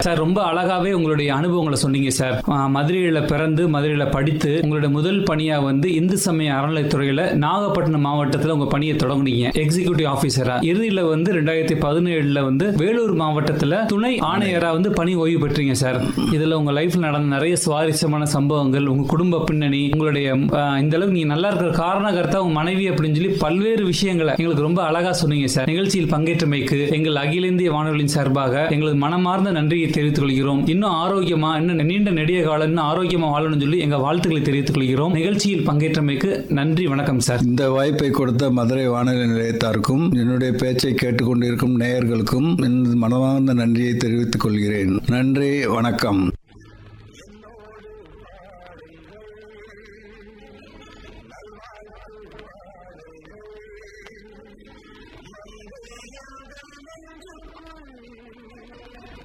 sir ரொம்ப அழகாவே உங்களுடைய அனுபவங்களை சொன்னீங்க சார் ஆ, மதுரையில பிறந்து மதுரையில படித்து உங்களுடைய முதல் பணியா வந்து இந்து சமய அறநிலைத்துறையில நாகப்பட்டினம் மாவட்டத்துல உங்க பணியை தொடங்குனீங்க எக்ஸிகியூட்டிவ் ஆபீசரா இறுதியில வந்து ரெண்டாயிரத்தி பதினேழுல வந்து வேலூர் மாவட்டத்துல துணை ஆணையரா வந்து பணி ஓய்வு பெற்றீங்க சார் இதுல உங்க லைஃப்ல நடந்த நிறைய சுவாரஸ்யமான சம்பவங்கள் உங்க குடும்ப பின்னணி உங்களுடைய ஆ, இந்த அளவுக்கு நீங்க நல்லா இருக்கிற காரணகர்த்தா உங்க மனைவி அப்படின்னு சொல்லி பல்வேறு விஷயங்களை எங்களுக்கு ரொம்ப அழகா சொன்னீங்க சார் நிகழ்ச்சியில் பங்கேற்றமைக்கு எங்கள் அகில இந்திய வானொலியின் சார்பாக எங்களது மனமார்ந்த நன்றியை தெரிவித்துக் கொள்கிறோம் இன்னும் ஆரோக்கியமா இன்னும் நீண்ட நெடிய காலம் இன்னும் ஆரோக்கியமா வாழணும்னு சொல்லி எங்க வாழ்த்துக்களை தெரிவித்துக் கொள்கிறோம் நிகழ்ச்சியில் பங்கேற்றமைக்கு நன்றி வணக்கம் சார் இந்த வாய்ப்பை கொடுத்த மதுரை வானொலி நிலையத்தாருக்கும் என்னுடைய பேச்சை கேட்டுக்கொண்டிருக்கும் நேயர்களுக்கும் எனது மனமார்ந்த நன்றியை தெரிவித்துக் கொள்கிறேன் நன்றி வணக்கம்